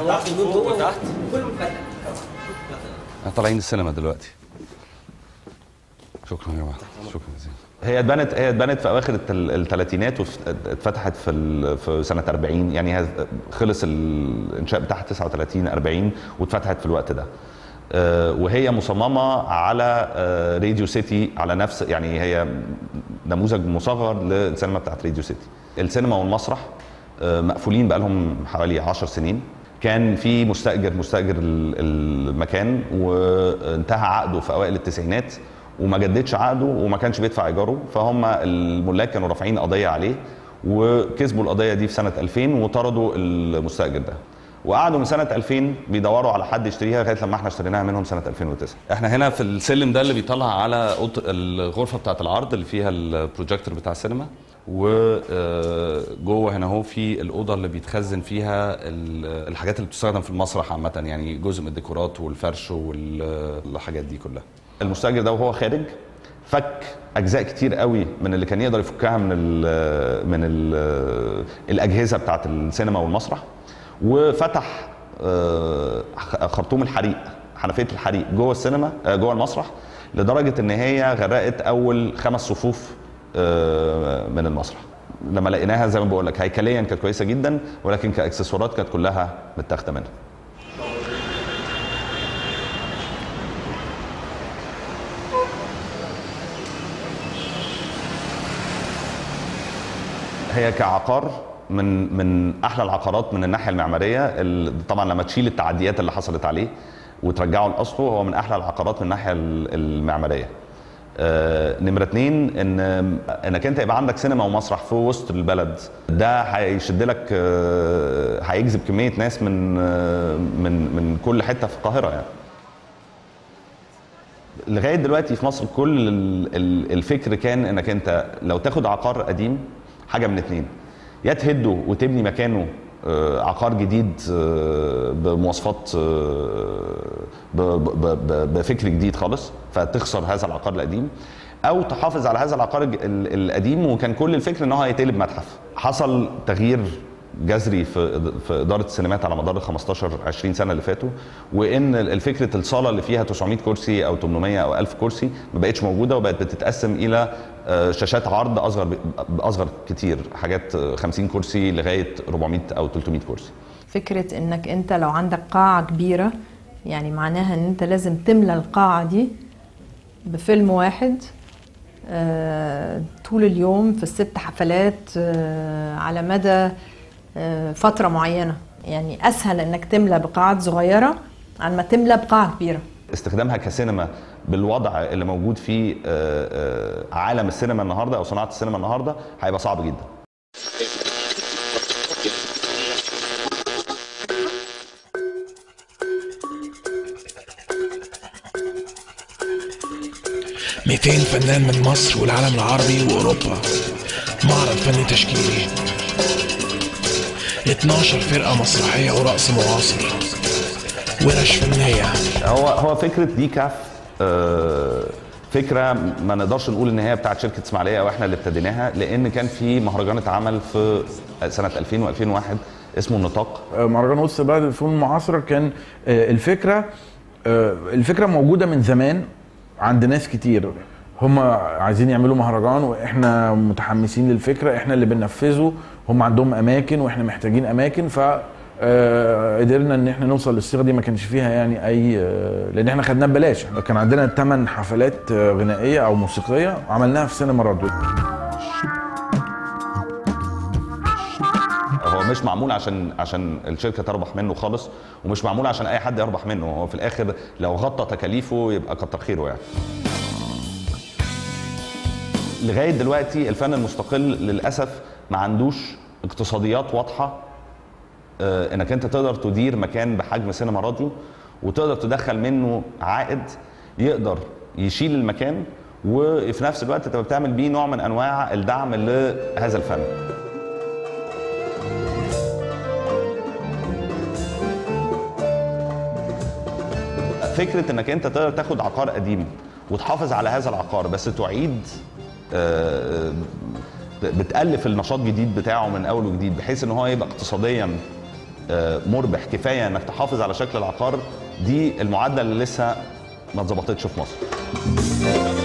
نورت من جوه وتحت كله مفتح احنا طالعين السينما دلوقتي شكرا يا جماعه شكرا جزيلا هي اتبنت هي اتبنت في اواخر التل- الثلاثينات واتفتحت في ال- في سنه 40 يعني هي خلص الانشاء بتاعها 39 40 واتفتحت في الوقت ده آه، وهي مصممه على آه، راديو سيتي على نفس يعني هي نموذج مصغر للسينما بتاعت راديو سيتي السينما والمسرح آه، مقفولين بقالهم حوالي 10 سنين كان في مستاجر مستاجر ال- المكان وانتهى عقده في اوائل التسعينات وما جددش عقده وما كانش بيدفع ايجاره فهم الملاك كانوا رافعين قضيه عليه وكسبوا القضيه دي في سنه 2000 وطردوا المستاجر ده وقعدوا من سنه 2000 بيدوروا على حد يشتريها لغايه لما احنا اشتريناها منهم سنه 2009 احنا هنا في السلم ده اللي بيطلع على أوضة- الغرفه بتاعه العرض اللي فيها البروجيكتور بتاع السينما وجوه هنا هو في الاوضه اللي بيتخزن فيها ال- الحاجات اللي بتستخدم في المسرح عامه يعني جزء من الديكورات والفرش والحاجات دي كلها المستاجر ده وهو خارج فك اجزاء كتير قوي من اللي كان يقدر يفكها من ال من ال الاجهزه بتاعت السينما والمسرح وفتح آه، خرطوم الحريق حنفيه الحريق جوه السينما آه، جوه المسرح لدرجه ان هي غرقت اول خمس صفوف آه، من المسرح لما لقيناها زي ما بقول لك هيكليا كانت كويسه جدا ولكن كاكسسوارات كانت كلها متاخده منها هي كعقار من من احلى العقارات من الناحيه المعماريه ال- طبعا لما تشيل التعديات اللي حصلت عليه وترجعه لاصله هو من احلى العقارات من الناحيه ال- المعماريه. آه، نمرة اتنين ان انك انت يبقى عندك سينما ومسرح في وسط البلد ده هيشد لك آه، هيجذب كمية ناس من آه، من من كل حتة في القاهرة يعني. لغايه دلوقتي في مصر كل ال- ال- الفكر كان انك انت لو تاخد عقار قديم حاجه من اتنين يا تهده وتبني مكانه آه، عقار جديد آه، بمواصفات آه، ب- ب- ب- بفكر جديد خالص فتخسر هذا العقار القديم او تحافظ على هذا العقار الج- ال- القديم وكان كل الفكر ان هو هيتقلب متحف حصل تغيير جذري في في اداره السينمات على مدار ال 15 20 سنه اللي فاتوا وان الفكره الصاله اللي فيها 900 كرسي او 800 او 1000 كرسي ما بقتش موجوده وبقت بتتقسم الى آه، شاشات عرض اصغر ب- اصغر كتير حاجات آه، 50 كرسي لغايه 400 او 300 كرسي فكرة انك انت لو عندك قاعة كبيرة يعني معناها ان انت لازم تملى القاعة دي بفيلم واحد آه، طول اليوم في الست حفلات آه، على مدى آه، فترة معينة يعني اسهل انك تملى بقاعات صغيرة عن ما تملى بقاعة كبيرة استخدامها كسينما بالوضع اللي موجود فيه آه، آه، عالم السينما النهارده او صناعه السينما النهارده هيبقى صعب جدا 200 فنان من مصر والعالم العربي واوروبا معرض فني تشكيلي 12 فرقة مسرحية ورقص معاصر ورش فنية هو هو فكره دي كاف آه، فكره ما نقدرش نقول ان هي بتاعت شركه اسماعيليه او احنا اللي ابتديناها لان كان في مهرجان اتعمل في سنه 2000 و2001 اسمه النطاق مهرجان وسط بلد الفنون المعاصره كان آه، الفكره آه، الفكره موجوده من زمان عند ناس كتير هم عايزين يعملوا مهرجان واحنا متحمسين للفكره احنا اللي بننفذه هم عندهم اماكن واحنا محتاجين اماكن ف آه، قدرنا ان احنا نوصل للصيغه دي ما كانش فيها يعني اي آه، لان احنا خدناه ببلاش كان عندنا ثمان حفلات آه، غنائيه او موسيقيه عملناها في سينما راديو هو مش معمول عشان عشان الشركه تربح منه خالص ومش معمول عشان اي حد يربح منه هو في الاخر لو غطى تكاليفه يبقى كتر خيره يعني لغايه دلوقتي الفن المستقل للاسف ما عندوش اقتصاديات واضحه آه، انك انت تقدر تدير مكان بحجم سينما راديو وتقدر تدخل منه عائد يقدر يشيل المكان وفي نفس الوقت تبقى بتعمل بيه نوع من انواع الدعم لهذا الفن فكره انك انت تقدر تاخد عقار قديم وتحافظ على هذا العقار بس تعيد آه، بتالف النشاط جديد بتاعه من اول وجديد بحيث ان هو يبقى اقتصاديا آه، مربح كفايه انك تحافظ على شكل العقار دي المعادله اللي لسه ما اتظبطتش في مصر